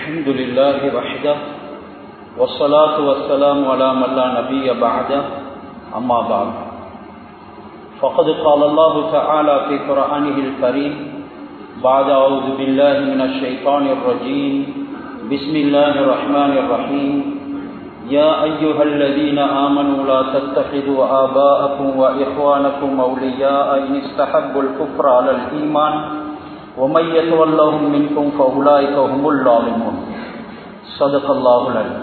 الحمد لله وحده والصلاة والسلام على من لا نبي بعده أما بعد فقد قال الله تعالى في قرآنه الكريم بعد أعوذ بالله من الشيطان الرجيم بسم الله الرحمن الرحيم يا أيها الذين آمنوا لا تتخذوا آباءكم وإخوانكم أولياء إن استحبوا الكفر على الإيمان ومن يتولهم منكم فأولئك هم الظالمون صدق الله العليم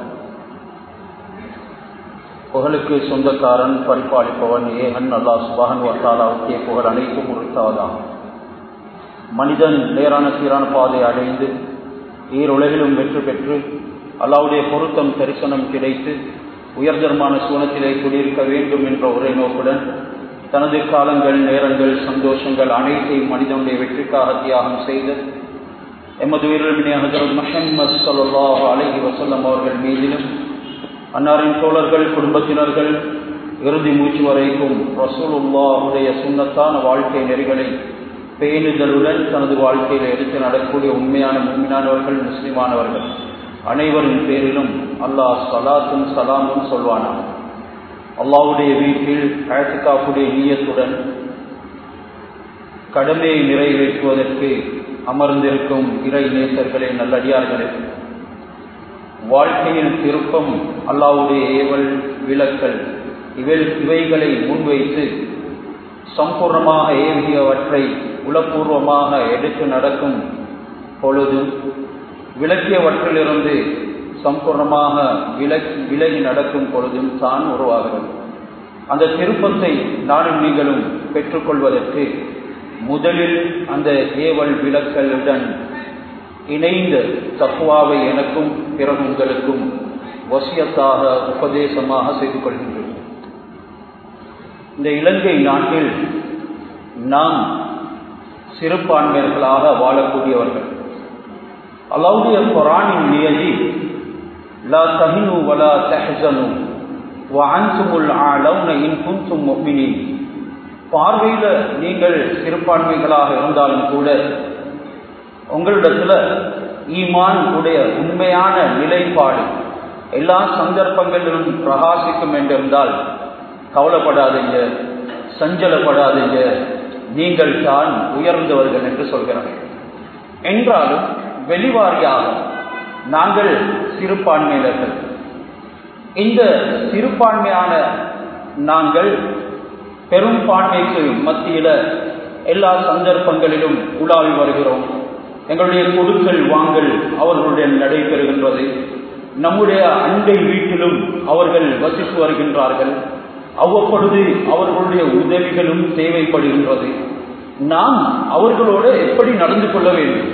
புகழுக்கு சொந்தக்காரன் பரிபாலிப்பவன் ஏகன் அல்லாஹ் சுபான் வத்தாலாவுக்கே புகழ் அனைத்தும் உறுத்தாதாகும் மனிதன் நேரான சீரான பாதை அடைந்து ஈருலகிலும் வெற்றி பெற்று அல்லாவுடைய பொருத்தம் தரிசனம் கிடைத்து உயர்தரமான சூனத்திலே குடியிருக்க வேண்டும் என்ற ஒரே நோக்குடன் தனது காலங்கள் நேரங்கள் சந்தோஷங்கள் அனைத்தையும் மனிதனுடைய வெற்றிக்காக தியாகம் செய்து எமது உயிரிழமினே ஹசரத் மஹம்மது சல்லாஹ் அலஹி வசல்லம் அவர்கள் மீதிலும் அன்னாரின் தோழர்கள் குடும்பத்தினர்கள் இறுதி மூச்சு வரைக்கும் ரசூலுல்லாவுடைய சுண்ணத்தான வாழ்க்கை நெறிகளை பேணுதலுடன் தனது வாழ்க்கையில் எடுத்து நடக்கக்கூடிய உண்மையான உண்மையானவர்கள் முஸ்லிமானவர்கள் அனைவரின் பேரிலும் அல்லாஹ் சலாத்தும் சலாமும் சொல்வானான் அல்லாவுடைய வீட்டில் ஆயத்துக்காப்புடைய நீயத்துடன் கடமையை நிறைவேற்றுவதற்கு அமர்ந்திருக்கும் இறை நேசர்களே நல்லடியார்களே வாழ்க்கையில் திருப்பம் அல்லாவுடைய ஏவல் விளக்கல் இவை இவைகளை முன்வைத்து சம்பூர்ணமாக ஏவியவற்றை உளப்பூர்வமாக எடுத்து நடக்கும் பொழுதும் விளக்கியவற்றிலிருந்து சம்பூர்ணமாக விலகி விலகி நடக்கும் பொழுதும் தான் உருவாகிறது அந்த திருப்பத்தை நானும் நீங்களும் பெற்றுக்கொள்வதற்கு முதலில் அந்த ஏவல் விளக்கலுடன் இணைந்த தப்புவாவை எனக்கும் பிறகு உங்களுக்கும் வசியத்தாக உபதேசமாக செய்து கொள்கின்றோம் இந்த இலங்கை நாட்டில் நாம் சிறுபான்மையர்களாக வாழக்கூடியவர்கள் அல்லாவுடைய குரானின் நியதி லா தஹினு வலா தஹசனு வஅன்துமுல் ஆலவுன இன் குன்தும் முஃமினீன் பார்வையில் நீங்கள் சிறுபான்மைகளாக இருந்தாலும் கூட உங்களிடத்துல ஈமான் உடைய உண்மையான நிலைப்பாடு எல்லா சந்தர்ப்பங்களிலும் பிரகாசிக்கும் என்றிருந்தால் கவலைப்படாதீங்க சஞ்சலப்படாதீங்க நீங்கள் தான் உயர்ந்தவர்கள் என்று சொல்கிறார்கள் என்றாலும் வெளிவாரியாக நாங்கள் சிறுபான்மையினர்கள் இந்த சிறுபான்மையான நாங்கள் பெரும்பான்மைக்கு மத்தியில் எல்லா சந்தர்ப்பங்களிலும் உலாவி வருகிறோம் எங்களுடைய கொடுக்கல் வாங்கல் அவர்களுடன் நடைபெறுகின்றது நம்முடைய அண்டை வீட்டிலும் அவர்கள் வசித்து வருகின்றார்கள் அவ்வப்பொழுது அவர்களுடைய உதவிகளும் தேவைப்படுகின்றது நாம் அவர்களோடு எப்படி நடந்து கொள்ள வேண்டும்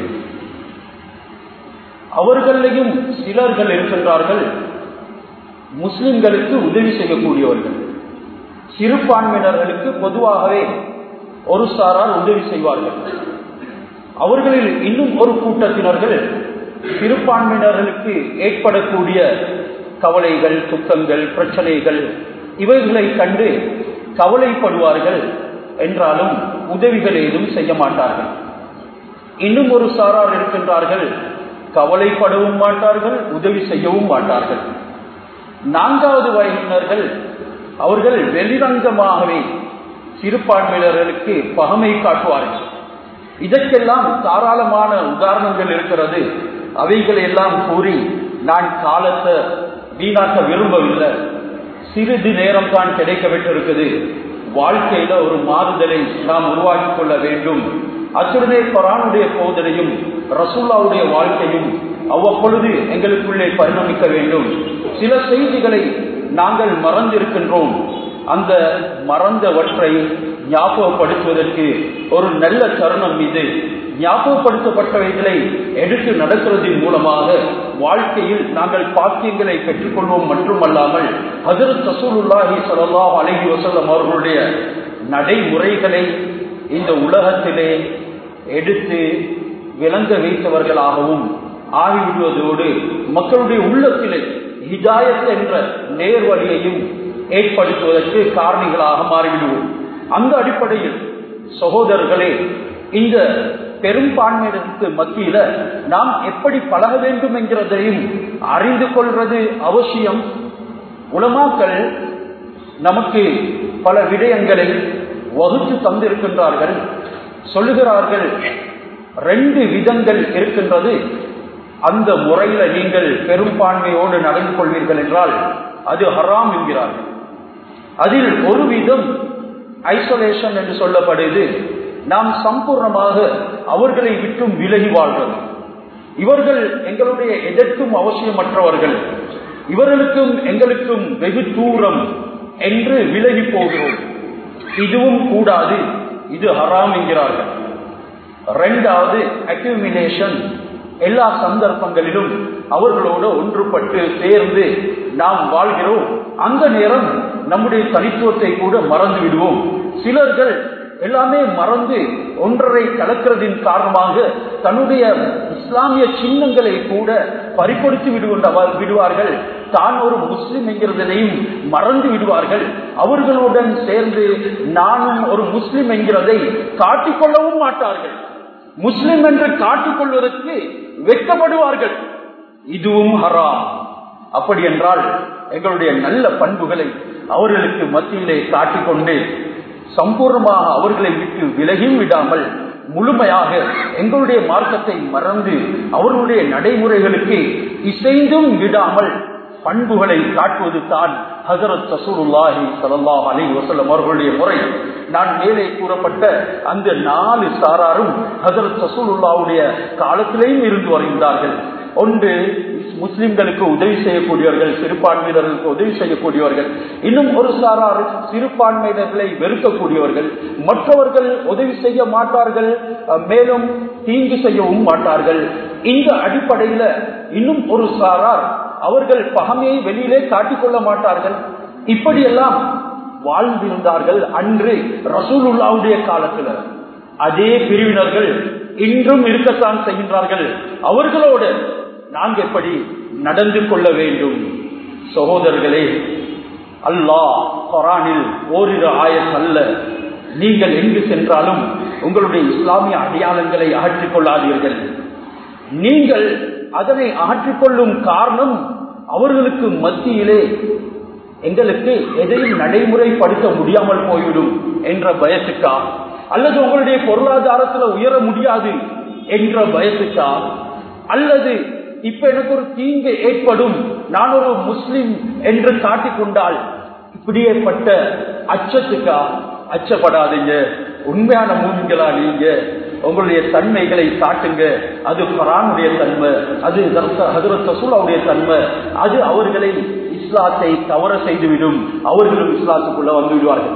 அவர்களையும் சிலர்கள் இருக்கின்றார்கள் முஸ்லிம்களுக்கு உதவி செய்யக்கூடியவர்கள் சிறுபான்மையினர்களுக்கு பொதுவாகவே ஒரு சாரார் உதவி செய்வார்கள் அவர்களில் இன்னும் ஒரு கூட்டத்தினர்கள் சிறுபான்மையினர்களுக்கு ஏற்படக்கூடிய கவலைகள் துக்கங்கள் பிரச்சனைகள் இவைகளை கண்டு கவலைப்படுவார்கள் என்றாலும் உதவிகள் ஏதும் செய்ய மாட்டார்கள் இன்னும் ஒரு சாரார் இருக்கின்றார்கள் கவலைப்படவும் மாட்டார்கள் உதவி செய்யவும் மாட்டார்கள் நான்காவது வயதினர்கள் அவர்கள் வெளிரங்கமாகவே சிறுபான்மையினர்களுக்கு பகமை காட்டுவார்கள் இதற்கெல்லாம் தாராளமான உதாரணங்கள் இருக்கிறது அவைகள் எல்லாம் கூறி நான் காலத்தை வீணாக்க விரும்பவில்லை சிறிது நேரம் தான் கிடைக்க விட்டிருக்குது வாழ்க்கையில ஒரு மாறுதலை நாம் உருவாக்கி கொள்ள வேண்டும் அச்சுடனே பரானுடைய போதனையும் ரசூல்லாவுடைய வாழ்க்கையும் அவ்வப்பொழுது எங்களுக்குள்ளே பரிணமிக்க வேண்டும் சில செய்திகளை நாங்கள் மறந்திருக்கின்றோம் அந்த மறந்தவற்றை ஞாபகப்படுத்துவதற்கு ஒரு நல்ல தருணம் மீது ஞாபகப்படுத்தப்பட்டவைகளை எடுத்து நடக்கிறதின் மூலமாக வாழ்க்கையில் நாங்கள் பாக்கியங்களை பெற்றுக்கொள்வோம் மட்டுமல்லாமல் ஹசரத் சசூலுல்லாஹி சலல்லா அலஹி வசல்லம் அவர்களுடைய நடைமுறைகளை இந்த உலகத்திலே எடுத்து விளங்க வைத்தவர்களாகவும் ஆகிவிடுவதோடு மக்களுடைய உள்ளத்திலே ஹிதாயத் என்ற நேர்வழியையும் ஏற்படுத்துவதற்கு காரணிகளாக மாறிவிடுவோம் அந்த அடிப்படையில் சகோதரர்களே இந்த பெரும்பான்மையினருக்கு மத்தியில நாம் எப்படி பழக வேண்டும் என்கிறதையும் அறிந்து கொள்வது அவசியம் உலமாக்கள் நமக்கு பல விடயங்களை வகுத்து தந்திருக்கின்றார்கள் சொல்லுகிறார்கள் ரெண்டு விதங்கள் இருக்கின்றது அந்த முறையில நீங்கள் பெரும்பான்மையோடு நடந்து கொள்வீர்கள் என்றால் அது ஹராம் என்கிறார்கள் அதில் ஒரு விதம் ஐசோலேஷன் என்று சொல்லப்படுது நாம் சம்பூர்ணமாக அவர்களை விட்டும் விலகி வாழ்வது இவர்கள் எங்களுடைய எதற்கும் அவசியமற்றவர்கள் இவர்களுக்கும் எங்களுக்கும் வெகு தூரம் என்று விலகி போகிறோம் இதுவும் கூடாது இது ஹராம் என்கிறார்கள் இரண்டாவது அக்யூமினேஷன் எல்லா சந்தர்ப்பங்களிலும் அவர்களோடு ஒன்றுபட்டு சேர்ந்து நாம் வாழ்கிறோம் அந்த நேரம் நம்முடைய தனித்துவத்தை கூட மறந்து விடுவோம் சிலர்கள் எல்லாமே மறந்து ஒன்றரை கலக்கிறதின் காரணமாக தன்னுடைய இஸ்லாமிய சின்னங்களை கூட பறிப்படுத்தி விடுகின்ற விடுவார்கள் தான் ஒரு முஸ்லிம் என்கிறதையும் மறந்து விடுவார்கள் அவர்களுடன் சேர்ந்து நானும் ஒரு முஸ்லிம் என்கிறதை காட்டிக்கொள்ளவும் மாட்டார்கள் முஸ்லிம் என்று காட்டிக்கொள்வதற்கு வெட்கப்படுவார்கள் இதுவும் ஹராம் அப்படி என்றால் எங்களுடைய நல்ல பண்புகளை அவர்களுக்கு மத்தியிலே காட்டிக்கொண்டு சம்பூர்ணமாக அவர்களை விட்டு விலகியும் விடாமல் முழுமையாக எங்களுடைய மார்க்கத்தை மறந்து அவர்களுடைய நடைமுறைகளுக்கு இசைந்தும் விடாமல் பண்புகளை காட்டுவது தான் ஹசரத் சசூருல்லாஹி சல்லாஹ் அலி வசல்லம் அவர்களுடைய முறை நான் மேலே கூறப்பட்ட அந்த நாலு சாராரும் ஹசரத் சசூலுல்லாவுடைய காலத்திலேயும் இருந்து வருகின்றார்கள் ஒன்று முஸ்லிம்களுக்கு உதவி செய்யக்கூடியவர்கள் சிறுபான்மையினர்களுக்கு உதவி செய்யக்கூடியவர்கள் இன்னும் ஒரு சாரார் சிறுபான்மையினர்களை வெறுக்கக்கூடியவர்கள் மற்றவர்கள் உதவி செய்ய மாட்டார்கள் மேலும் தீங்கு செய்யவும் மாட்டார்கள் இந்த அடிப்படையில இன்னும் ஒரு சாரார் அவர்கள் பகமையை வெளியிலே காட்டிக்கொள்ள மாட்டார்கள் இப்படியெல்லாம் வாழ்ந்திருந்தார்கள் அன்று ரசூலுல்லாவுடைய காலத்துல அதே பிரிவினர்கள் இன்றும் இருக்கத்தான் செய்கின்றார்கள் அவர்களோடு நாங்க எப்படி நடந்து கொள்ள வேண்டும் சகோதரர்களே அல்லாஹ் குரானில் ஓரிரு ஆயம் அல்ல நீங்கள் எங்கு சென்றாலும் உங்களுடைய இஸ்லாமிய அடையாளங்களை அகற்றிக் கொள்ளாதீர்கள் நீங்கள் அதனை அகற்றிக்கொள்ளும் காரணம் அவர்களுக்கு மத்தியிலே எங்களுக்கு எதையும் நடைமுறைப்படுத்த முடியாமல் போய்விடும் என்ற பயத்துக்கா அல்லது உங்களுடைய பொருளாதாரத்துல உயர முடியாது என்ற பயத்துக்கா அல்லது இப்ப எனக்கு ஒரு தீங்கு ஏற்படும் நான் ஒரு முஸ்லிம் என்று காட்டிக்கொண்டால் இப்படியேப்பட்ட அச்சத்துக்கா அச்சப்படாதீங்க உண்மையான மூவிகளா நீங்க உங்களுடைய தன்மைகளை காட்டுங்க அது பரானுடைய தன்மை அது ஹதரத் ரசூலாவுடைய தன்மை அது அவர்களை இஸ்லாத்தை தவற செய்துவிடும் அவர்களும் இஸ்லாத்துக்குள்ள வந்து விடுவார்கள்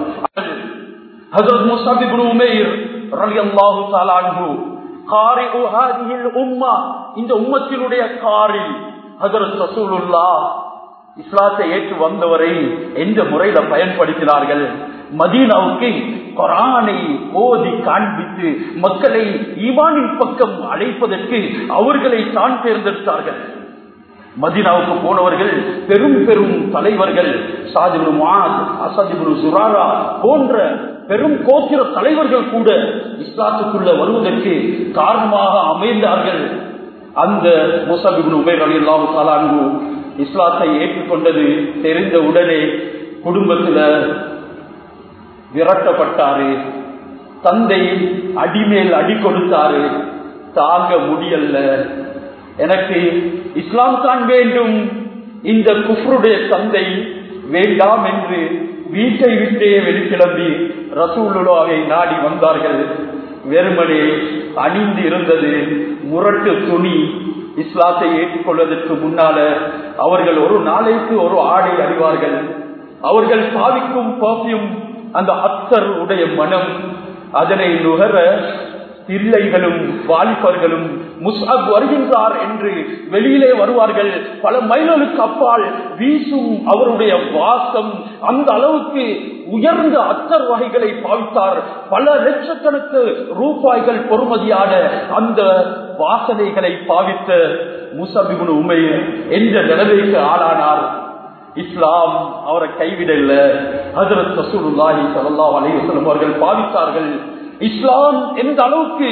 ஹசரத் முஸ்தாபிபுன் உமேர் ரலியல்லாஹு தஆலா அன்ஹு காரிஉ ஹாதிஹில் உம்மா இந்த உம்மத்தினுடைய காரில் ஹஜரத் ரசூலுல்லாஹ் இஸ்லாத்தை ஏற்று வந்தவரை எந்த முறையில பயன்படுத்தினார்கள் மதீனாவுக்கு குரானை ஓதி காண்பித்து மக்களை ஈமானின் பக்கம் அழைப்பதற்கு அவர்களை தான் தேர்ந்தெடுத்தார்கள் மதினாவுக்கு போனவர்கள் பெரும் பெரும் தலைவர்கள் சாதிபுரு மாத் அசதிபுரு சுராரா போன்ற பெரும் கோத்திர தலைவர்கள் கூட இஸ்லாத்துக்குள்ள வருவதற்கு காரணமாக அமைந்தார்கள் அந்த முசபிபுன் உபேர் அலி அல்லாஹு சாலான்கு இஸ்லாத்தை ஏற்றுக்கொண்டது தெரிந்த உடனே குடும்பத்துல விரட்டப்பட்டாரு தந்தை அடிமேல் அடி கொடுத்தாரு தாங்க முடியல எனக்கு இஸ்லாம் தான் வேண்டும் இந்த குஃப்ருடைய தந்தை வேண்டாம் என்று வீட்டை விட்டே வெளிக்கிளம்பி ரசூலுலாவை நாடி வந்தார்கள் வெறுமனே அணிந்து இருந்தது முரட்டு துணி இஸ்லாத்தை ஏற்றுக்கொள்வதற்கு முன்னால அவர்கள் ஒரு நாளைக்கு ஒரு ஆடை அறிவார்கள் அவர்கள் பாவிக்கும் பர்ஃபியூம் அந்த அத்தர் உடைய மனம் அதனை நுகர பிள்ளைகளும் வாலிபர்களும் முஸ்அப் வருகின்றார் என்று வெளியிலே வருவார்கள் பல மைல்களுக்கு அப்பால் வீசும் அவருடைய வாசம் அந்த அளவுக்கு உயர்ந்த அத்தர் வகைகளை பாவித்தார் பல லட்சக்கணக்கு ரூபாய்கள் பொறுமதியான அந்த வாசனைகளை பாவித்த முசபிபுன் உமையில் எந்த நிலைமைக்கு ஆளானார் இஸ்லாம் அவரை கைவிடல ஹசரத் ரசூலுல்லாஹி ஸல்லல்லாஹு அலைஹி வஸல்லம் அவர்கள் பாவித்தார்கள் இஸ்லாம் எந்த அளவுக்கு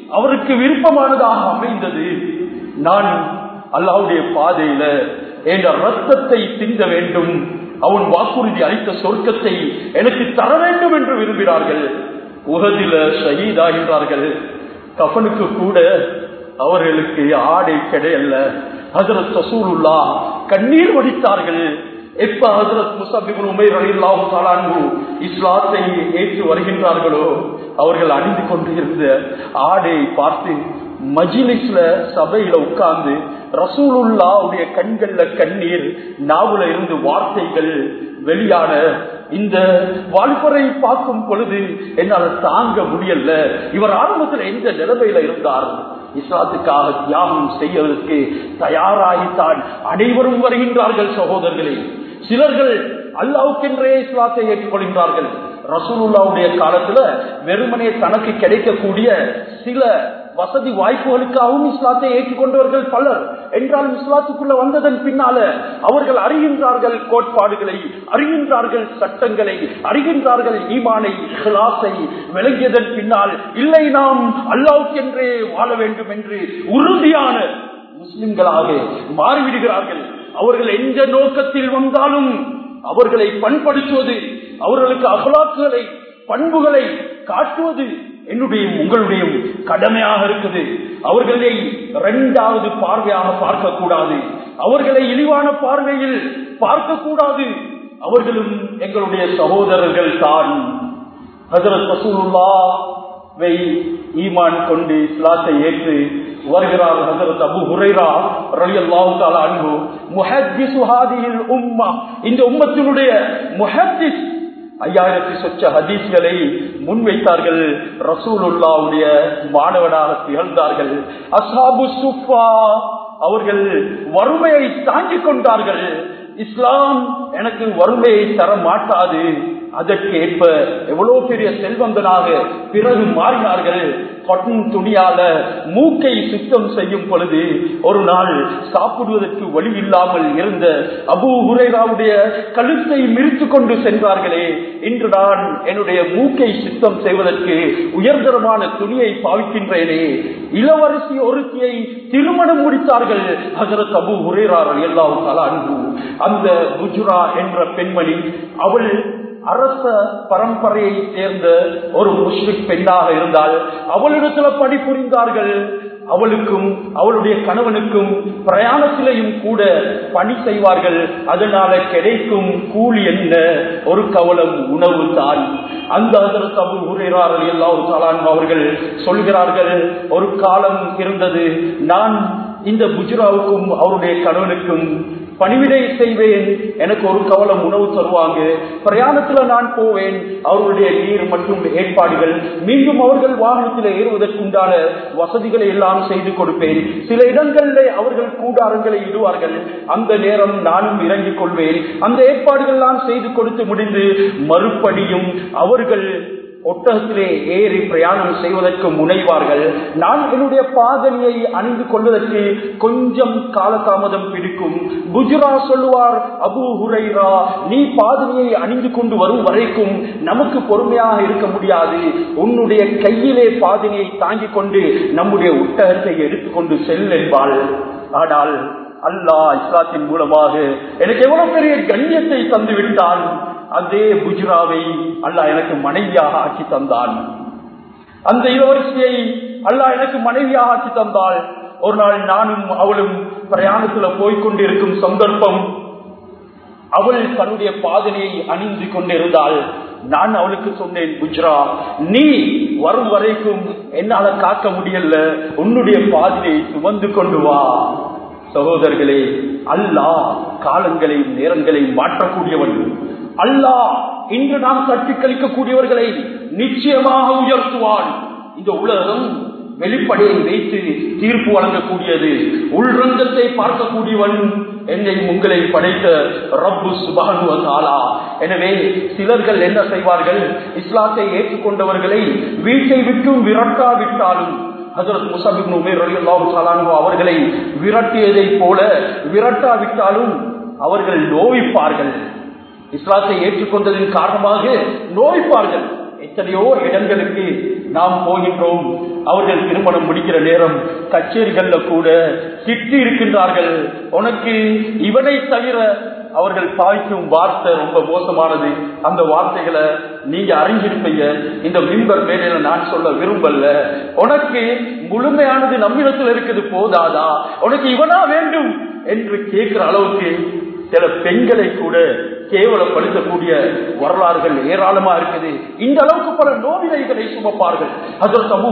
அவருக்கு விருப்பமானதாக அமைந்தது நான் அல்லாவுடைய பாதையில என்ற ரத்தத்தை சிந்த வேண்டும் அவன் வாக்குறுதி அளித்த சொர்க்கத்தை எனக்கு தர வேண்டும் என்று விரும்பினார்கள் உகதில ஷஹீதாகின்றார்கள் கஃனுக்கு கூட அவர்களுக்கு ஆடை கிடையல்ல ஹசரத் சசூலுல்லா கண்ணீர் வடித்தார்கள் எப்ப ஹசரத் முசபிபுல் உமைர் அலில்லாஹு தாலான்கு இஸ்லாத்தை ஏற்று வருகின்றார்களோ அவர்கள் அணிந்து கொண்டிருந்த ஆடை பார்த்து மஜிலிஸ்ல சபையில உட்கார்ந்து ரசூலுல்லாவுடைய கண்கள்ல கண்ணீர் நாவுல இருந்து வார்த்தைகள் வெளியான இந்த வாலிபரை பார்க்கும் பொழுது என்னால் தாங்க முடியல இவர் ஆரம்பத்தில் எந்த நிலைமையில இருந்தார் இஸ்லாத்துக்காக தியாகம் செய்வதற்கு தயாராகித்தான் அனைவரும் வருகின்றார்கள் சகோதரர்களே சிலர்கள் அல்லாவுக்கென்றே இஸ்லாத்தை ஏற்றுக்கொள்கின்றார்கள் ரசூலுல்லாவுடைய காலத்துல வெறுமனே தனக்கு கிடைக்கக்கூடிய சில வசதி வாய்ப்புகளுக்காகவும் இஸ்லாத்தை ஏற்றுக்கொண்டவர்கள் பலர் என்றாலும் இஸ்லாத்துக்குள்ள வந்ததன் பின்னால அவர்கள் அறிகின்றார்கள் கோட்பாடுகளை அறிகின்றார்கள் சட்டங்களை அறிகின்றார்கள் ஈமானை கிளாஸை விளங்கியதன் பின்னால் இல்லை நாம் அல்லாவுக்கென்றே வாழ வேண்டும் என்று உறுதியான முஸ்லிம்களாக மாறிவிடுகிறார்கள் அவர்கள் எந்த நோக்கத்தில் வந்தாலும் அவர்களை பண்படுத்துவது அவர்களுக்கு அகலாக்குகளை பண்புகளை காட்டுவது என்னுடைய உங்களுடைய கடமையாக இருக்குது அவர்களை இரண்டாவது பார்வையாக பார்க்க கூடாது அவர்களை இழிவான பார்வையில் பார்க்க கூடாது அவர்களும் எங்களுடைய சகோதரர்கள் தான் ஹசரத் ரசூலுல்லாவை ஈமான் கொண்டு இஸ்லாத்தை ஏற்று வருகிறார் ஹசரத் அபு ஹுரைரா ரலியல்லாஹு தஆலா அன்ஹு முஹத்திஸ் ஹாதிஹில் உம்மா இந்த உம்மத்தினுடைய முஹத்திஸ் ஐயாயிரத்தி சொச்ச ஹதீஸ்களை முன்வைத்தார்கள் ரசூலுல்லாவுடைய மாணவனாக திகழ்ந்தார்கள் அசாபு சுஃபா அவர்கள் வறுமையை தாங்கிக் கொண்டார்கள் இஸ்லாம் எனக்கு வறுமையை தர மாட்டாது அதற்கு ஏற்ப எவ்வளவு பெரிய செல்வந்தனாக பிறகு மாறினார்கள் கொட்டன் துணியால மூக்கை சுத்தம் செய்யும் பொழுது ஒரு நாள் சாப்பிடுவதற்கு வழி இல்லாமல் இருந்த அபு ஹுரேராவுடைய கழுத்தை மிரித்து கொண்டு சென்றார்களே இன்று நான் என்னுடைய மூக்கை சுத்தம் செய்வதற்கு உயர்தரமான துணியை பாவிக்கின்றேனே இளவரசி ஒருத்தியை திருமணம் முடித்தார்கள் ஹசரத் அபு ஹுரேரார் எல்லாவும் தலா அன்பு அந்த குஜ்ரா என்ற பெண்மணி அவள் அரச பரம்பரையை சேர்ந்த ஒரு முஸ்லிக் பெண்ணாக இருந்தால் அவளிடத்துல பணிபுரிந்தார்கள் அவளுக்கும் அவளுடைய கணவனுக்கும் பிரயாணத்திலையும் கூட பணி செய்வார்கள் அதனால கிடைக்கும் கூலி என்ன ஒரு கவலம் உணவு தான் அந்த அதற்கு அபு உரையாளர்கள் எல்லாரும் அவர்கள் சொல்கிறார்கள் ஒரு காலம் இருந்தது நான் இந்த குஜராவுக்கும் அவருடைய கணவனுக்கும் பணிவிடை செய்வேன் எனக்கு ஒரு கவலம் உணவு தருவாங்க பிரயாணத்துல நான் போவேன் அவர்களுடைய நீர் மற்றும் ஏற்பாடுகள் மீண்டும் அவர்கள் வாகனத்தில் ஏறுவதற்குண்டான வசதிகளை எல்லாம் செய்து கொடுப்பேன் சில இடங்களில் அவர்கள் கூடாரங்களை இடுவார்கள் அந்த நேரம் நானும் இறங்கிக் கொள்வேன் அந்த ஏற்பாடுகள் எல்லாம் செய்து கொடுத்து முடிந்து மறுபடியும் அவர்கள் ஒட்டகத்திலே ஏறி பிரயாணம் செய்வதற்கு முனைவார்கள் நான் என்னுடைய பாதலியை அணிந்து கொள்வதற்கு கொஞ்சம் காலதாமதம் பிடிக்கும் குஜரா சொல்லுவார் அபு ஹுரைரா நீ பாதலியை அணிந்து கொண்டு வரும் வரைக்கும் நமக்கு பொறுமையாக இருக்க முடியாது உன்னுடைய கையிலே பாதலியை தாங்கிக் கொண்டு நம்முடைய ஒட்டகத்தை எடுத்துக்கொண்டு செல் என்பாள் ஆனால் அல்லாஹ் இஸ்லாத்தின் மூலமாக எனக்கு எவ்வளவு பெரிய கண்ணியத்தை தந்து விட்டான் அதே குஜ்ராவை அல்லாஹ் எனக்கு மனைவியாக ஆக்கி தந்தான் அந்த இளவரசியை அல்லாஹ் எனக்கு மனைவியாக ஆக்கி தந்தாள் ஒரு நாள் நானும் அவளும் பிரயாணத்துல போய்கொண்டிருக்கும் சந்தர்ப்பம் அவள் தன்னுடைய பாதனையை அணிந்து கொண்டிருந்தாள் நான் அவளுக்கு சொன்னேன் குஜ்ரா நீ வரும் வரைக்கும் என்னால காக்க முடியல உன்னுடைய பாதினை சுமந்து கொண்டு வா சகோதரர்களே அல்லாஹ் காலங்களையும் நேரங்களையும் மாற்றக்கூடியவன் அல்லாஹ் இன்று நாம் தட்டி கழிக்கக்கூடியவர்களை நிச்சயமாக உயர்த்துவான் இந்த உலகம் வெளிப்படையை வைத்து தீர்ப்பு வழங்கக்கூடியது உள்ரங்கத்தை பார்க்கக்கூடியவன் என்னை உங்களை படைத்த ரப்பு சுபானுவதாலா எனவே சிலர்கள் என்ன செய்வார்கள் இஸ்லாத்தை ஏற்றுக்கொண்டவர்களை வீட்டை விட்டும் விரட்டாவிட்டாலும் ஹசரத் முசாபிப் உமேர் அல்லாஹு அவர்களை விரட்டியதை போல விரட்டாவிட்டாலும் அவர்கள் நோவிப்பார்கள் இஸ்லாத்தை ஏற்றுக்கொண்டதன் காரணமாக நோய்ப்பார்கள் எத்தனையோ இடங்களுக்கு நாம் போகின்றோம் அவர்கள் திருமணம் முடிக்கிற நேரம் கச்சேரிகள்ல கூட திட்டி இருக்கின்றார்கள் உனக்கு இவனை தவிர அவர்கள் பாய்க்கும் வார்த்தை ரொம்ப மோசமானது அந்த வார்த்தைகளை நீங்க அறிஞ்சிருப்பீங்க இந்த மின்பர் மேலையில நான் சொல்ல விரும்பல உனக்கு முழுமையானது நம்மிடத்தில் இருக்குது போதாதா உனக்கு இவனா வேண்டும் என்று கேட்கிற அளவுக்கு சில பெண்களை கூட கேவலப்படுத்தக்கூடிய வரலாறுகள் ஏராளமா இருக்குது இந்த அளவுக்கு பல நோவினைகளை சுமப்பார்கள் அதில் சமூக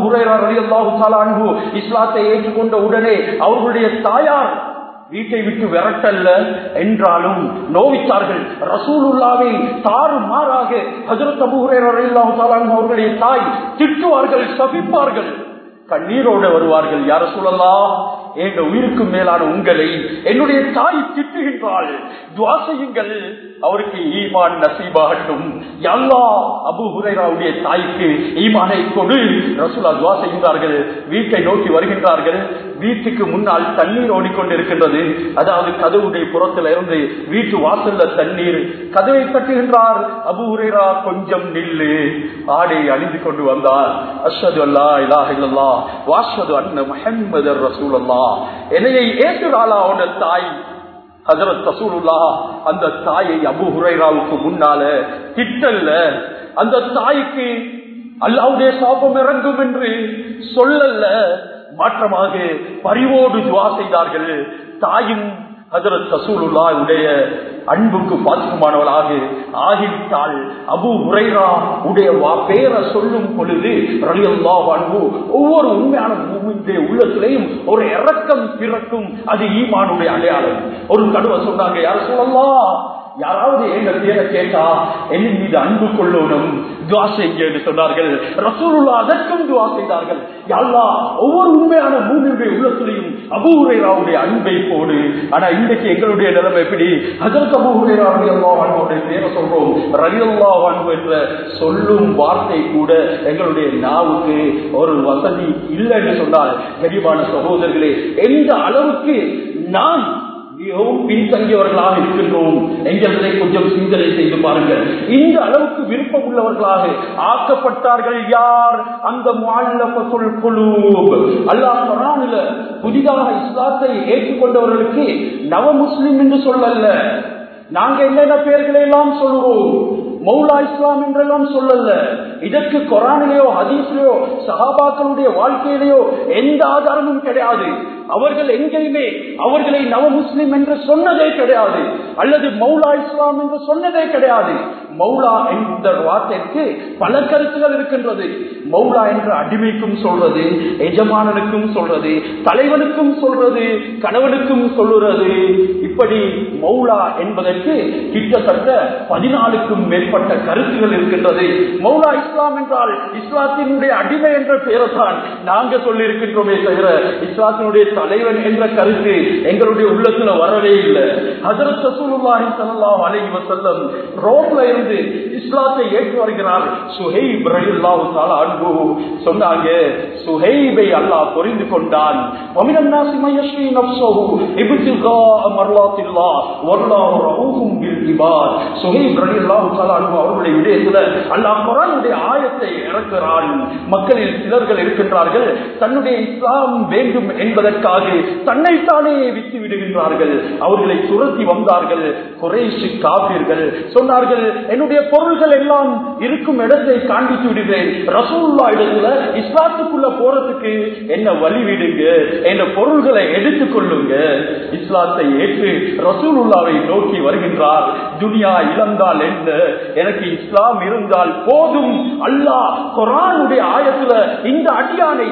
அன்பு இஸ்லாத்தை ஏற்றுக்கொண்ட உடனே அவர்களுடைய தாயார் வீட்டை விட்டு விரட்டல்ல என்றாலும் நோவித்தார்கள் ரசூலுல்லாவை தாறு மாறாக ஹசரத் அவர்களுடைய தாய் திட்டுவார்கள் சபிப்பார்கள் கண்ணீரோடு வருவார்கள் யார சொல்லலாம் என்ற உயிருக்கு மேலான உங்களை என்னுடைய தாய் திட்டுகின்றாள் துவா செய்யுங்கள் அவருக்கு ஈமான் நசீபாகட்டும் எல்லா அபு ஹுரைராவுடைய தாய்க்கு ஈமானை கொடு ரசூலா துவா செய்கின்றார்கள் வீட்டை நோக்கி வருகின்றார்கள் வீட்டுக்கு முன்னால் தண்ணீர் ஓடிக்கொண்டிருக்கின்றது அதாவது கதவுடைய புறத்தில் இருந்து வீட்டு வாசல்ல தண்ணீர் கதவை தட்டுகின்றார் அபு ஹுரைரா கொஞ்சம் நில்லு ஆடை அணிந்து கொண்டு வந்தார் அஷ்ஹது அல்லா இலாஹ இல்லல்லா வாஷ்ஹது அன்ன முஹம்மது ரசூலல்லா என்னையை ஏற்றுறாளா அவனோட தாய் ஹசரத் ரசூலுல்லா அந்த தாயை அபு ஹுரைராவுக்கு முன்னால திட்டல்ல அந்த தாய்க்கு அல்லாவுடைய சாபம் இறங்கும் என்று சொல்லல்ல மாற்றமாக பரிவோடு துவா செய்தார்கள் தாயும் ஹசரத் ரசூலுல்லா உடைய அன்புக்கு பாத்திரமானவளாக ஆகிவிட்டால் அபு உரைரா உடைய பேரை சொல்லும் பொழுது ரலியல்லா அன்பு ஒவ்வொரு உண்மையான பூமியுடைய உள்ளத்திலையும் ஒரு இறக்கம் பிறக்கும் அது ஈமானுடைய அடையாளம் ஒரு கடுவை சொன்னாங்க யார் சொல்லலாம் யாராவது எங்க பேரை கேட்டா என் மீது அன்பு கொள்ளணும் துவா செய்ய என்று சொன்னார்கள் ரசூலுல்லா அதற்கும் துவா செய்தார்கள் யாழ்லா ஒவ்வொரு உண்மையான மூணுடைய உள்ளத்திலையும் அபூரைராவுடைய அன்பை போடு ஆனா இன்றைக்கு எங்களுடைய நிலைமை எப்படி அதற்கு அபூரைராவுடைய அன்புடைய பேரை சொல்றோம் ரலியல்லா அன்பு என்ற சொல்லும் வார்த்தை கூட எங்களுடைய நாவுக்கு ஒரு வசதி இல்லை என்று சொன்னால் கரிபான சகோதரர்களே எந்த அளவுக்கு நான் மிகவும் பின்தங்கியவர்களாக இருக்கின்றோம் எங்களை கொஞ்சம் சிந்தனை செய்து பாருங்கள் இந்த அளவுக்கு விருப்பம் உள்ளவர்களாக ஆக்கப்பட்டார்கள் யார் அந்த சொல் குழு அல்லாஹ் குரானில புதிதாக இஸ்லாத்தை ஏற்றுக்கொண்டவர்களுக்கு நவ முஸ்லிம் என்று சொல்லல்ல நாங்க என்னென்ன பெயர்களை எல்லாம் சொல்லுவோம் மௌலா இஸ்லாம் என்றெல்லாம் சொல்லல இதற்கு கொரானிலேயோ ஹதீஸ்லயோ சஹாபாக்களுடைய வாழ்க்கையிலேயோ எந்த ஆதாரமும் கிடையாது அவர்கள் எங்கேயுமே அவர்களை நவ முஸ்லிம் என்று சொன்னதே கிடையாது அல்லது மௌலா இஸ்லாம் என்று சொன்னதே கிடையாது மௌலா என்ற வார்த்தைக்கு பல கருத்துகள் இருக்கின்றது மௌலா என்ற அடிமைக்கும் சொல்றது எஜமானனுக்கும் சொல்றது தலைவனுக்கும் சொல்றது கணவனுக்கும் சொல்லுறது இப்படி மௌலா என்பதற்கு கிட்டத்தட்ட பதினாலுக்கும் மேற்பட்ட கருத்துகள் இருக்கின்றது மௌலா இஸ்லாம் என்றால் இஸ்லாத்தினுடைய அடிமை என்ற பெயரைத்தான் நாங்க சொல்லி இருக்கின்றோமே தவிர இஸ்லாத்தினுடைய தலைவன் என்ற கருத்து எங்களுடைய உள்ளத்துல வரவே இல்லை ஹசரத் சசூலுல்லாஹி ஸல்லல்லாஹு அலைஹி வஸல்லம் ரோட்ல இருந்து இஸ்லாத்தை ஏற்று வருகிறார் சுஹைப் ரலியல்லாஹு தஆலா அன்ஹு சொன்னாங்க சுஹைபை அல்லாஹ் புரிந்து கொண்டான் வமின் الناس من يشري نفسه ابتغاء مرضات الله والله رؤوف بالعباد சுஹைப் ரலியல்லாஹு தஆலா அன்ஹு அவர்களுடைய விடயத்துல அல்லாஹ் குர்ஆனுடைய ஆயத்தை இறக்குறான் மக்களில் சிலர்கள் இருக்கின்றார்கள் தன்னுடைய இஸ்லாம் வேண்டும் என்பதற்காக தன்னைத்தானே விட்டு விடுகின்றார்கள் அவர்களை துரத்தி வந்தார்கள் குறைஷி காப்பீர்கள் சொன்னார்கள் என்னுடைய பொருள்கள் எல்லாம் இருக்கும் இடத்தை காண்பித்து விடுகிறேன் ரசூல்லா இடத்துல இஸ்லாத்துக்குள்ள போறதுக்கு என்ன வழி விடுங்க என்ற பொருள்களை எடுத்துக் கொள்ளுங்க இஸ்லாத்தை ஏற்று ரசூலுல்லாவை நோக்கி வருகின்றார் துனியா இழந்தால் என்ன எனக்கு இஸ்லாம் இருந்தால் போதும் அல்லாஹ் குரானுடைய ஆயத்துல இந்த அடியானை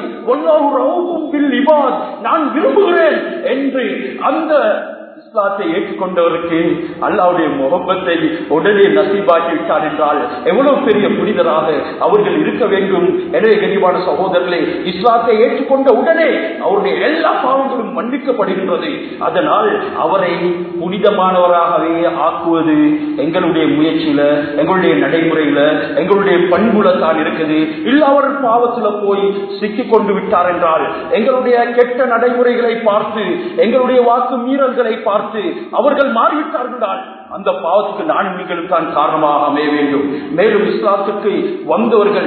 நான் விரும்புகிறேன் என்று அந்த இஸ்லாத்தை ஏற்றுக்கொண்டவருக்கு அல்லாவுடைய முகப்பத்தை உடனே நசீபாக்கி விட்டார் என்றால் எவ்வளவு பெரிய புனிதராக அவர்கள் இருக்க வேண்டும் எனவே கனிவான சகோதரர்களே இஸ்லாத்தை ஏற்றுக்கொண்ட உடனே அவருடைய எல்லா பாவங்களும் மன்னிக்கப்படுகின்றது அதனால் அவரை புனிதமானவராகவே ஆக்குவது எங்களுடைய முயற்சியில எங்களுடைய நடைமுறையில எங்களுடைய பண்புல தான் இருக்குது இல்ல அவர் பாவத்துல போய் சிக்கிக் கொண்டு விட்டார் என்றால் எங்களுடைய கெட்ட நடைமுறைகளை பார்த்து எங்களுடைய வாக்கு மீறல்களை பார்த்து அவர்கள் மாறிவிட்டார்கள் அந்த பாவத்துக்கு நான் நீங்களும் தான் காரணமாக அமைய வேண்டும் மேலும் இஸ்லாத்துக்கு வந்தவர்கள்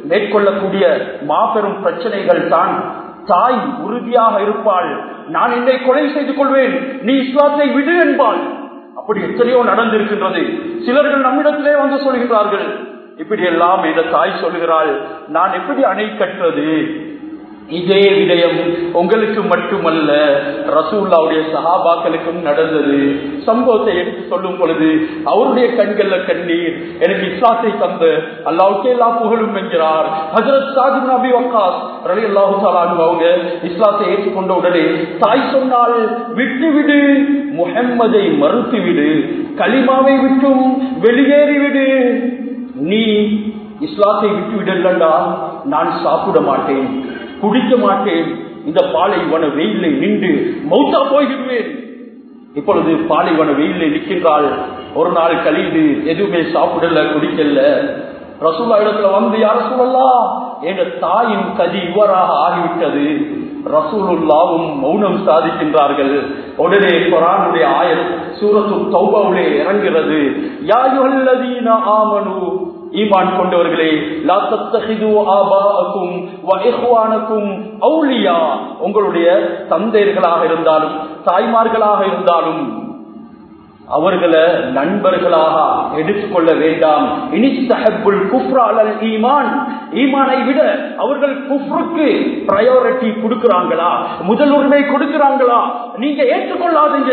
மேற்கொள்ளக்கூடிய மாபெரும் பிரச்சனைகள் தான் தாய் உறுதியாக இருப்பாள் நான் என்னை கொலை செய்து கொள்வேன் நீ இஸ்லாத்தை விடு என்பாள் அப்படி எத்தனையோ நடந்திருக்கின்றது சிலர்கள் நம்மிடத்திலே வந்து சொல்கிறார்கள் இப்படி எல்லாம் இந்த தாய் சொல்கிறாள் நான் எப்படி அணை கட்டுறது இதே விடயம் உங்களுக்கு மட்டுமல்ல ரசூல்லாவுடைய சகாபாக்களுக்கும் நடந்தது சம்பவத்தை எடுத்து சொல்லும் பொழுது அவருடைய கண்கள்ல கண்ணீர் எனக்கு இஸ்லாத்தை தந்த அல்லாவுக்கே எல்லா புகழும் என்கிறார் ஹசரத் சாஜிப் நபி வக்காஸ் ரலி அல்லாஹு அவங்க இஸ்லாத்தை ஏற்றுக்கொண்ட உடனே தாய் சொன்னால் விட்டு விடு முகம்மதை மறுத்து விடு களிமாவை விட்டும் வெளியேறி விடு நீ இஸ்லாத்தை விட்டு விடலண்டா நான் சாப்பிட மாட்டேன் குடிக்க மாட்டேன் இந்த பாலைவன வெயிலை நின்று மௌத்தா போய்விடுவேன் இப்பொழுது பாலைவன வெயிலை நிற்கின்றாள் ஒரு நாள் கழிந்து எதுவுமே சாப்பிடல குடிக்கல ரசூல்லா இடத்துல வந்து யார சொல்லலாம் எங்க தாயின் கதி இவராக ஆகிவிட்டது ரசூலுல்லாவும் மௌனம் சாதிக்கின்றார்கள் உடனே குரானுடைய ஆயல் சூரத்து தௌபாவிலே இறங்கிறது யாயுல்லதீன ஆமனு ஈமான் கொண்டவர்களே லா தத்தஹிது ஆபாஅக்கும் வ இஹ்வானக்கும் அவுலியா உங்களுடைய தந்தையர்களாக இருந்தாலும் தாய்மார்களாக இருந்தாலும் அவர்களை நண்பர்களாக எடுத்துக்கொள்ள வேண்டாம் இனிஸ்தஹபுல் குஃப்ராலல் ஈமான் ஈமானை விட அவர்கள் குஃப்ருக்கு பிரையாரிட்டி கொடுக்கிறாங்களா முதல் உரிமை கொடுக்கிறாங்களா நீங்க ஏற்றுக்கொள்ளாதீங்க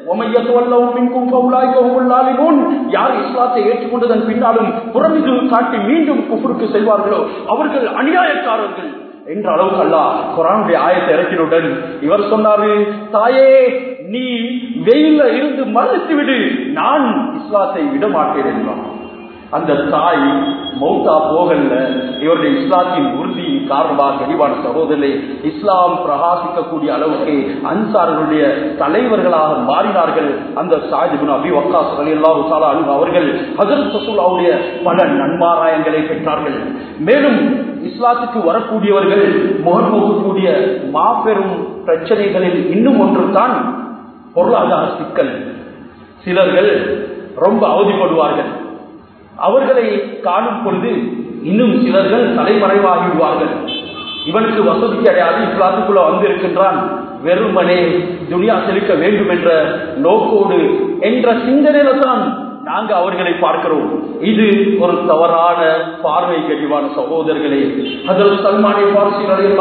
யார் இஸ்லாத்தை ஏற்றுக்கொண்டதன் பின்னாலும் புறமிது காட்டி மீண்டும் குஃபருக்கு செல்வார்களோ அவர்கள் அநியாயக்காரர்கள் என்ற அளவுக்கு அல்ல குரானுடைய ஆயத்தை இறக்கினுடன் இவர் சொன்னாரு தாயே நீ வெயில இருந்து மறுத்து விடு நான் இஸ்லாத்தை விட மாட்டேன் என்றான் அந்த தாய் மௌத்தா போகல இவருடைய இஸ்லாத்தின் உறுதி காரணமாக தெளிவான சகோதரரை இஸ்லாம் பிரகாசிக்கக்கூடிய அளவுக்கு அன்சார்களுடைய தலைவர்களாக மாறினார்கள் அந்த சாஜிபின் அபி வக்காஸ் அலியல்லாஹு சாலா அவர்கள் ஹசரத் சசூலாவுடைய பல நன்மாராயங்களை பெற்றார்கள் மேலும் இஸ்லாத்துக்கு வரக்கூடியவர்கள் முகம் நோக்கக்கூடிய மாபெரும் பிரச்சனைகளில் இன்னும் ஒன்று தான் பொருளாதார சிக்கல் சிலர்கள் ரொம்ப அவதிப்படுவார்கள் அவர்களை காணும் பொழுது இன்னும் சிலர்கள் தலைமறைவாகிவிடுவார்கள் இவனுக்கு வசதி கிடையாது இஸ்லாத்துக்குள்ள வந்திருக்கின்றான் வெறுமனே துனியா செலுத்த வேண்டும் என்ற நோக்கோடு என்ற சிந்தனையில தான் நாங்க அவர்களை பார்க்கிறோம் இது ஒரு தவறான பார்வை கழிவான சகோதரர்களே அதில் சல்மானே பார்சி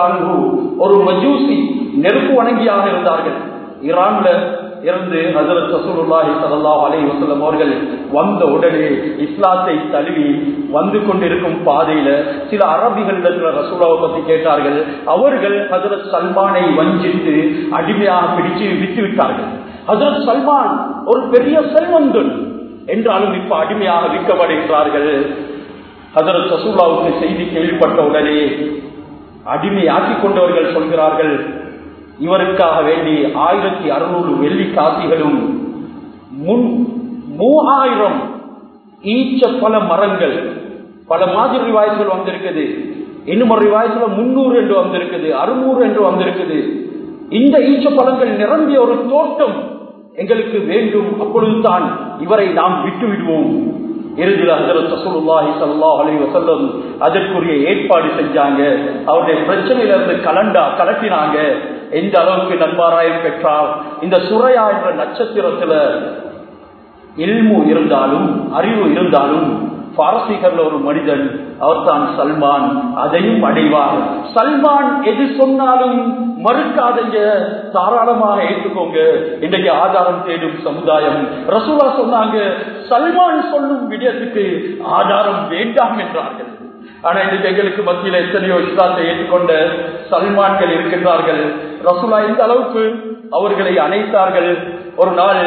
ஒரு மஜூசி நெருப்பு வணங்கியாக இருந்தார்கள் ஈரான்ல இருந்து ஹசரத் ரசூலுல்லாஹி ஸல்லல்லாஹு அலைஹி வஸல்லம் அவர்கள் வந்த உடனே இஸ்லாத்தை தழுவி வந்து கொண்டிருக்கும் பாதையில சில அரபிகளிடத்துல ரசூலாவை பத்தி கேட்டார்கள் அவர்கள் ஹசரத் சல்மானை வஞ்சித்து அடிமையாக பிடிச்சு விட்டு விட்டார்கள் ஹசரத் சல்மான் ஒரு பெரிய செல்வந்தன் என்றாலும் இப்ப அடிமையாக விற்கப்படுகிறார்கள் ஹசரத் ரசூலாவுக்கு செய்தி கேள்விப்பட்ட உடனே அடிமையாக்கி கொண்டவர்கள் சொல்கிறார்கள் இவருக்காக வேண்டி ஆயிரத்தி அறுநூறு வெள்ளி காசிகளும் முன் மூவாயிரம் ஈச்ச பல மரங்கள் பல மாதிரி ரிவாய்ஸ்கள் வந்திருக்குது இன்னும் ஒரு ரிவாய்ஸ்ல முன்னூறு என்று வந்திருக்குது அறுநூறு என்று வந்திருக்குது இந்த ஈச்ச பழங்கள் நிரம்பிய ஒரு தோட்டம் எங்களுக்கு வேண்டும் அப்பொழுதுதான் இவரை நாம் விட்டு விடுவோம் இறுதியில் ஹசரத் ரசூலுல்லாஹி ஸல்லல்லாஹு அலைஹி வஸல்லம் அதற்குரிய ஏற்பாடு செஞ்சாங்க அவருடைய பிரச்சனையில இருந்து கலண்டா கலட்டினாங்க எந்த அளவுக்கு நன்மாராயம் பெற்றால் இந்த சுரையா என்ற நட்சத்திரத்துல இல்மு இருந்தாலும் அறிவு இருந்தாலும் பாரசீகர்ல ஒரு மனிதன் அவர் தான் சல்மான் அதையும் அடைவார் சல்மான் எது சொன்னாலும் மறுக்காதங்க தாராளமாக ஏற்றுக்கோங்க இன்றைக்கு ஆதாரம் தேடும் சமுதாயம் ரசூலா சொன்னாங்க சல்மான் சொல்லும் விடயத்துக்கு ஆதாரம் வேண்டாம் என்றார்கள் ஆனா இன்றைக்கு எங்களுக்கு மத்தியில எத்தனையோ இஸ்லாத்தை ஏற்றுக்கொண்ட சல்மான்கள் இருக்கின்றார்கள் ரசூலா எந்த அளவுக்கு அவர்களை அணைத்தார்கள் ஒரு நாள்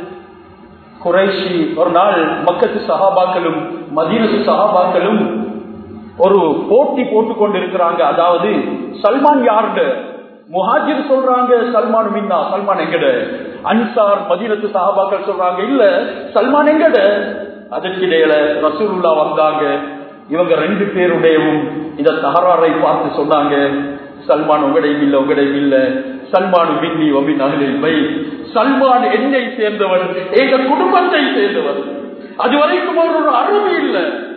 குறைஷி ஒரு நாள் மக்கத்து சகாபாக்களும் மதீனத்து சகாபாக்களும் ஒரு போட்டி போட்டு கொண்டிருக்கிறாங்க அதாவது சல்மான் யாருண்டு முஹாஜிர் சொல்றாங்க சல்மான் மின்னா சல்மான் எங்கட அன்சார் மதீனத்து சகாபாக்கள் சொல்றாங்க இல்ல சல்மான் எங்கட அதற்கிடையில ரசூலுல்லா வந்தாங்க இவங்க ரெண்டு பேருடையவும் இந்த தகராறை பார்த்து சொன்னாங்க சல்மான் உங்கடையும் இல்ல உங்கடையும் இல்ல சல்மான் மின்னி ஒமி நகலில் வை சல்மான் என்னை சேர்ந்தவன் எங்க குடும்பத்தை சேர்ந்தவன் அது வரைக்கும் அவர் ஒரு அருமை இல்லை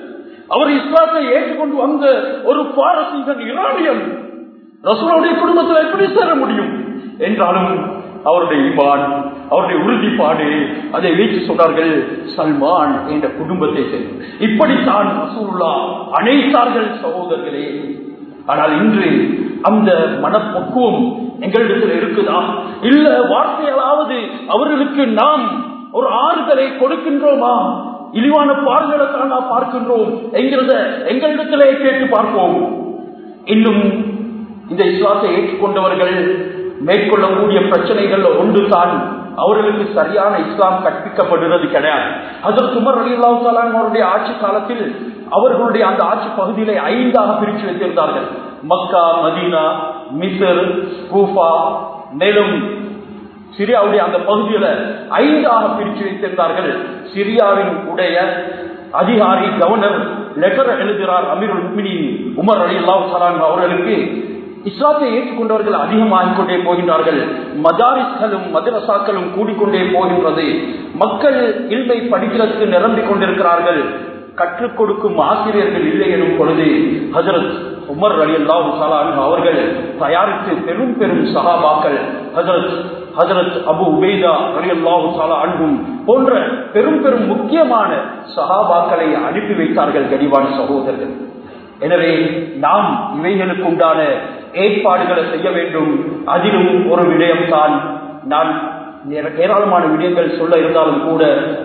அவர் இஸ்லாத்தை ஏற்றுக்கொண்டு வந்த ஒரு பாரசீகன் ஈரானியன் ரசூலுடைய குடும்பத்தில் எப்படி சேர முடியும் என்றாலும் அவருடைய ஈமான் அவருடைய உறுதிப்பாடு அதை வைத்து சொன்னார்கள் சல்மான் என்ற குடும்பத்தை சேர்ந்து இப்படித்தான் ரசூலுல்லா அனைத்தார்கள் சகோதரர்களே ஆனால் இன்று அந்த மனப்பக்குவம் எங்களிடத்தில் இருக்குதா இல்ல வார்த்தைகளாவது அவர்களுக்கு நாம் ஒரு ஆறுதலை கொடுக்கின்றோமா இழிவான பார்வைகளை தான் பார்க்கின்றோம் என்கிறத எங்களிடத்திலே கேட்டு பார்ப்போம் இன்னும் இந்த இஸ்லாத்தை ஏற்றுக்கொண்டவர்கள் மேற்கொள்ளக்கூடிய பிரச்சனைகள் ஒன்று தான் அவர்களுக்கு சரியான இஸ்லாம் கற்பிக்கப்படுகிறது கிடையாது அதற்கு உமர் அலி அல்லாஹாலான் அவருடைய ஆட்சி காலத்தில் அவர்களுடைய அந்த ஆட்சி பகுதியிலே ஐந்தாக பிரித்து வைத்திருந்தார்கள் மக்கா மதீனா மிசர் கூஃபா மேலும் சிரியாவுடைய அந்த பகுதியில ஐந்தாக பிரித்து வைத்திருந்தார்கள் சிரியாவின் உடைய அதிகாரி கவர்னர் லெட்டர் எழுதுகிறார் அமீருல் முக்மினின் உமர் அலி அல்லாஹ் அவர்களுக்கு இஸ்லாத்தை ஏற்றுக்கொண்டவர்கள் அதிகமாகிக் கொண்டே போகின்றார்கள் மதாரிஸ்களும் மதரசாக்களும் கூடிக்கொண்டே போகின்றது மக்கள் இல்மை படிக்கிறதுக்கு நிரம்பிக் கொண்டிருக்கிறார்கள் கற்றுக் கொடுக்கும் ஆசிரியர்கள் இல்லை எனும் பொழுது ஹசரத் உமர் அலி அல்லாஹு சலான் அவர்கள் தயாரித்து பெரும் பெரும் சகாபாக்கள் ஹசரத் ஹசரத் அபு உபேதா அலி அல்லாஹு சலா அன்பும் போன்ற பெரும் பெரும் முக்கியமான சகாபாக்களை அனுப்பி வைத்தார்கள் கனிவான சகோதரர்கள் எனவே நாம் இவைகளுக்கு உண்டான ஏற்பாடுகளை செய்ய வேண்டும் அதிலும் ஒரு விடயம்தான் நான் ஏராளமான விடயங்கள் சொல்ல இருந்தாலும் கூட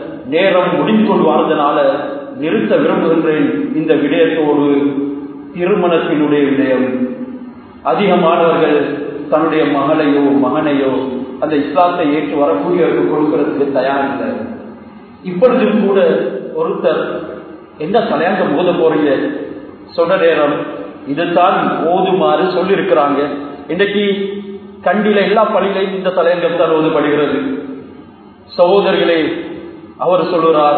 நேரம் முடிந்து கொண்டு வரதுனால நிறுத்த விரும்புகின்றேன் இந்த விடயத்தோடு திருமணத்தினுடைய விடயம் அதிகமானவர்கள் தன்னுடைய மகளையோ மகனையோ அந்த இஸ்லாத்தை ஏற்று வரக்கூடியவர்கள் கொடுக்கிறதுக்கு தயாரில்லை இப்பொழுதும் கூட ஒருத்தர் என்ன தலையாக மோத போறீங்க சொன்ன நேரம் இதுதான் ஓதுமாறு சொல்லியிருக்கிறாங்க இன்னைக்கு கண்டில எல்லா பள்ளியிலையும் இந்த தலையங்கம் தான் ஓதுபடுகிறது சகோதரிகளே அவர் சொல்லுறார்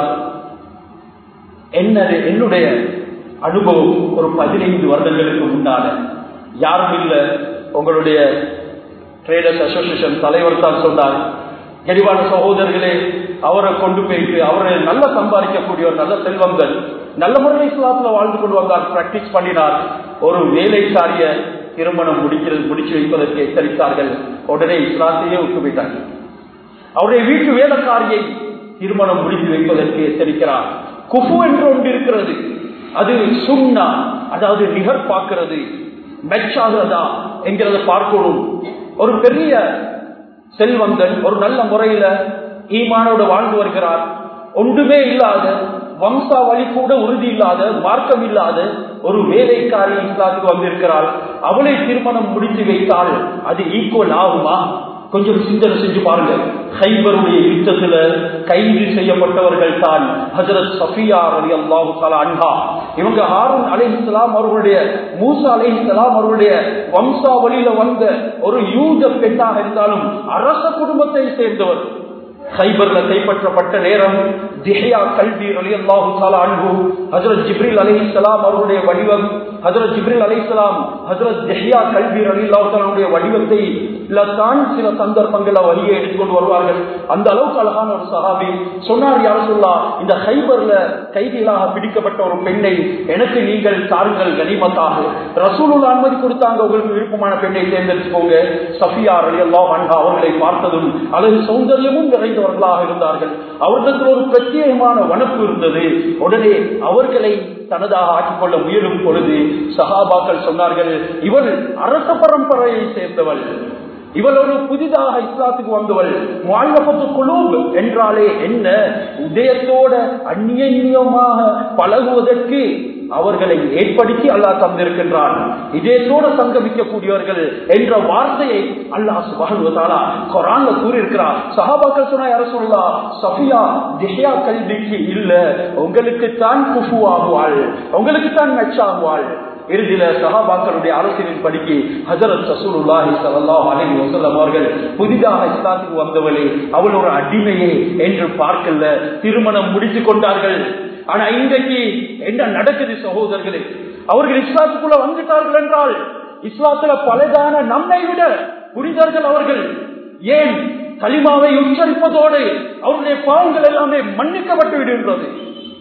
என்னது என்னுடைய அனுபவம் ஒரு பதினைந்து வருடங்களுக்கு முன்னால யாரும் இல்லை உங்களுடைய ட்ரேடர்ஸ் அசோசியேஷன் தலைவர் தான் சொன்னார் கெடிவான சகோதரர்களே அவரை கொண்டு போயிட்டு அவரை நல்ல சம்பாதிக்கக்கூடியவர் நல்ல செல்வங்கள் நல்ல முறையில் இஸ்லாத்துல வாழ்ந்து கொண்டு வந்தார் பிராக்டிஸ் பண்ணினார் ஒரு வேலைக்காரிய திருமணம் முடிக்கிறது முடிச்சு வைப்பதற்கு எச்சரித்தார்கள் உடனே இஸ்லாத்தையே விட்டு போயிட்டார்கள் அவருடைய வீட்டு வேலைக்காரியை திருமணம் முடித்து வைப்பதற்கு எச்சரிக்கிறார் குஃபு என்று ஒன்று இருக்கிறது அது சுண்ணா அதாவது நிகர் பார்க்கிறது மெச் ஆகிறதா என்கிறத பார்க்கணும் ஒரு பெரிய செல்வந்தன் ஒரு நல்ல முறையில ஈமானோடு வாழ்ந்து வருகிறார் ஒன்றுமே இல்லாத வம்சாவளி கூட உறுதி இல்லாத மார்க்கம் இல்லாத ஒரு வேலைக்காரி இஸ்லாத்துக்கு வந்திருக்கிறாள் அவளை திருமணம் முடித்து வைத்தால் அது ஈக்குவல் ஆகுமா கொஞ்சம் சிந்தனை செஞ்சு பாருங்க ஹைபருடைய யுத்தத்துல கைது செய்யப்பட்டவர்கள் தான் ஹசரத் சஃபியா அலி அல்லாஹு அன்ஹா இவங்க ஹாரூன் அலி இஸ்லாம் அவர்களுடைய மூசா அலி இஸ்லாம் அவர்களுடைய வம்சாவளியில வந்த ஒரு யூத பெண்ணாக இருந்தாலும் அரச குடும்பத்தை சேர்ந்தவர் ஹைபர்ல கைப்பற்றப்பட்ட நேரம் திஹ்யா கல்வி அலி அல்லாஹு தாலா அன்பு ஹசரத் ஜிப்ரில் அலி இஸ்லாம் அவருடைய வடிவம் ஹசரத் ஜிப்ரில் அலி இஸ்லாம் ஹசரத் திஹ்யா கல்வி அலி அல்லாஹாலுடைய வடிவத்தை தான் சில சந்தர்ப்பங்கள வழியை எடுத்துக்கொண்டு வருவார்கள் அந்த அளவுக்கு அழகான ஒரு சகாபி சொன்னார் யார் சொல்லா இந்த ஹைபர்ல கைதிகளாக பிடிக்கப்பட்ட ஒரு பெண்ணை எனக்கு நீங்கள் தாருங்கள் கனிமத்தாக ரசூலுள்ள அனுமதி கொடுத்தாங்க உங்களுக்கு விருப்பமான பெண்ணை தேர்ந்தெடுத்துக்கோங்க சஃபியா அலி அல்லாஹ் அன்ஹா அவர்களை பார்த்ததும் அழகு சௌந்தரியமும் நிறைந்தவர்களாக இருந்தார்கள் அவர்களுக்கு ஒரு பிரத்யேகமான வனப்பு இருந்தது உடனே அவர்களை தனதாக ஆக்கிக் கொள்ள முயலும் பொழுது சகாபாக்கள் சொன்னார்கள் இவள் அரச பரம்பரையை சேர்ந்தவள் இவள் ஒரு புதிதாக இஸ்லாத்துக்கு வந்தவள் வாழ்வப்பத்து குழு என்றாலே என்ன உதயத்தோட அந்நியமாக பழகுவதற்கு அவர்களை ஏற்படுத்தி அல்லாஹ் தந்திருக்கின்றான் இதயத்தோடு சங்கமிக்கக்கூடியவர்கள் என்ற வார்த்தையை அல்லாஹ் சுபானுவதாலா கொரான்ல கூறியிருக்கிறார் சஹாபாக்கள் சொன்னா யார சொல்லலாம் சஃபியா திஹ்யா கல்விக்கு இல்ல உங்களுக்கு தான் குஃபு ஆகுவாள் உங்களுக்கு தான் மெச்சாகுவாள் இறுதியில சஹாபாக்களுடைய அரசியலின் படிக்கு ஹசரத் சசூலுல்லாஹி ஸல்லல்லாஹு அலைஹி வஸல்லம் அவர்கள் புதிதாக இஸ்லாத்துக்கு வந்தவளே அவள் ஒரு அடிமையே என்று பார்க்கல திருமணம் முடித்து கொண்டார்கள் ஆனா இன்றைக்கு என்ன நடக்குது சகோதரர்களே அவர்கள் இஸ்லாத்துக்குள்ள வந்துட்டார்கள் என்றால் இஸ்லாத்துல பலதான நம்மை விட புரிதர்கள் அவர்கள் ஏன் களிமாவை உச்சரிப்பதோடு அவருடைய பாவங்கள் எல்லாமே மன்னிக்கப்பட்டு விடுகின்றது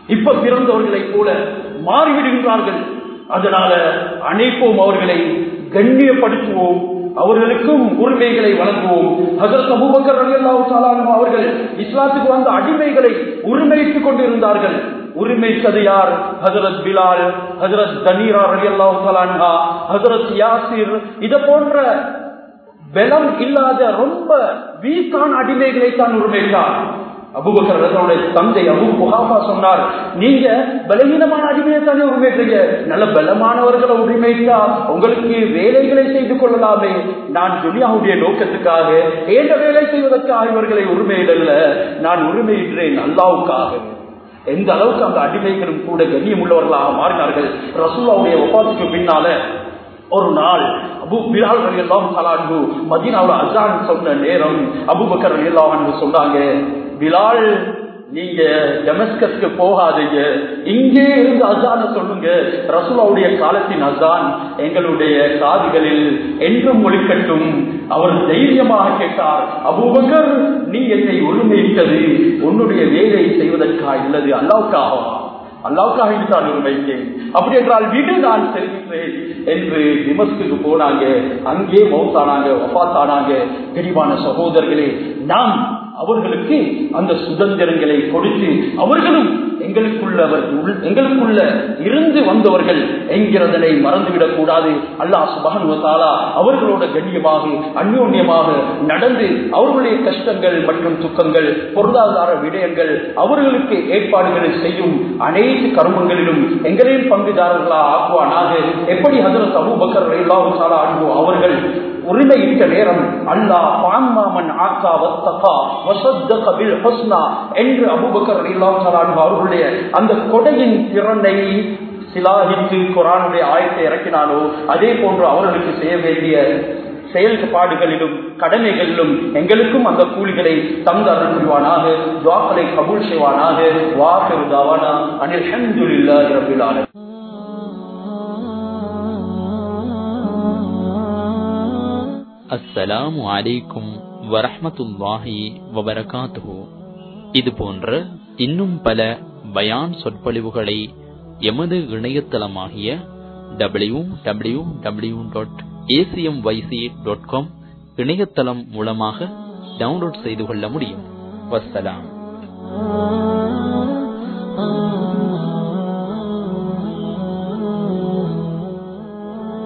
இப்ப பிறந்தவர்களைப் போல மாறிவிடுகின்றார்கள் அதனால அனைப்போம் அவர்களை கண்ணியப்படுத்துவோம் அவர்களுக்கும் உரிமைகளை வழங்குவோம் ஹசரத் அபூபக்கர் ரலியல்லாஹு தஆலா அன்ஹு அவர்கள் இஸ்லாத்துக்கு வந்த அடிமைகளை உரிமையிட்டுக் கொண்டிருந்தார்கள் உரிமைத்தது யார் ஹசரத் பிலால் ஹசரத் தனீரா ரலியல்லாஹு தஆலா அன்ஹா ஹசரத் யாசிர் இத போன்ற பலம் இல்லாத ரொம்ப வீக்கான அடிமைகளை தான் உரிமைத்தார் அபுபக்கர் ரலியல்லாஹுடைய தந்தை அபு புகாபா சொன்னார் நீங்க பலவீனமான அடிமையை தானே உரிமைக்கிறீங்க நல்ல பலமானவர்களை உரிமைத்தா உங்களுக்கு வேலைகளை செய்து கொள்ளலாமே நான் துனியாவுடைய நோக்கத்துக்காக ஏற்ற வேலை செய்வதற்காக இவர்களை உரிமையிடல்ல நான் உரிமையிடுறேன் அல்லாவுக்காக எந்த அளவுக்கு அந்த அடிமைகளும் கூட கண்ணியம் உள்ளவர்களாக மாறினார்கள் ரசூலாவுடைய ஒப்பாத்துக்கு பின்னால ஒரு நாள் அபு பிலால் எல்லாம் தலான்கு மதீனாவுல அசான் சொன்ன நேரம் அபுபக்கர் எல்லாம் சொன்னாங்க பிலால் நீங்க டெமஸ்கஸ்க்கு போகாதீங்க இங்கே இருந்து அசான சொல்லுங்க ரசூலாவுடைய காலத்தின் அசான் எங்களுடைய காதுகளில் என்றும் ஒழிக்கட்டும் அவர் தைரியமாக கேட்டார் அபூபக்கர் நீ என்னை ஒருமையிட்டது உன்னுடைய வேலை செய்வதற்காக இல்லது அல்லாவுக்காகவா அல்லாவுக்காக தான் உரிமைத்தேன் அப்படி என்றால் வீடு நான் செல்கின்றேன் என்று விமஸ்துக்கு போனாங்க அங்கே மௌத்தானாங்க ஒப்பாத்தானாங்க தெளிவான சகோதரர்களே நாம் அவர்களுக்கு அந்த சுதந்திரங்களை கொடுத்து அவர்களும் எங்களுக்குள்ளவர் எங்களுக்குள்ள இருந்து வந்தவர்கள் என்கிறதனை மறந்துவிடக் கூடாது அல்லாஹ் சுபகனுவத்தாலா அவர்களோட கண்ணியமாக அந்யோன்யமாக நடந்து அவர்களுடைய கஷ்டங்கள் மற்றும் துக்கங்கள் பொருளாதார விடயங்கள் அவர்களுக்கு ஏற்பாடுகளை செய்யும் அனைத்து கர்மங்களிலும் எங்களையும் பங்குதாரர்களா ஆக்குவானாக எப்படி ஹசரத் அபூபக்கர் ரலியல்லாஹு தஆலா அன்ஹு அவர்கள் உரிமையிட்ட நேரம் அல்லாஹ் பான்மாமன் ஆக்கா வத்தகா வசத்தக பில் ஹுஸ்னா என்று அபூபக்கர் ரலியல்லாஹு தஆலா அன்ஹு அவர்களுடைய அந்த கொடையின் திறனை சிலாகித்து குரானுடைய ஆயத்தை இறக்கினாலோ அதே போன்று அவர்களுக்கு செய்ய வேண்டிய செயல்பாடுகளிலும் கடமைகளிலும் எங்களுக்கும் அந்த கூலிகளை தந்து அருள் புரிவானாக துவாக்களை கபூல் செய்வானாக வாக்கு தாவானா அனில் ஹம்துலில்லா ரபில் ஆலமீன் அஸ்ஸலாமு அலைக்கும் வரஹ்மத்துல்லாஹி வபரகாத்துஹு இது போன்ற இன்னும் பல பயான் சொற்பொழிவுகளை எமது இணையதளமாகிய W W W dot A C M Y C dot com இணையதளம் மூலமாக டவுன்லோட் செய்து கொள்ள முடியும் வஸ்ஸலாம்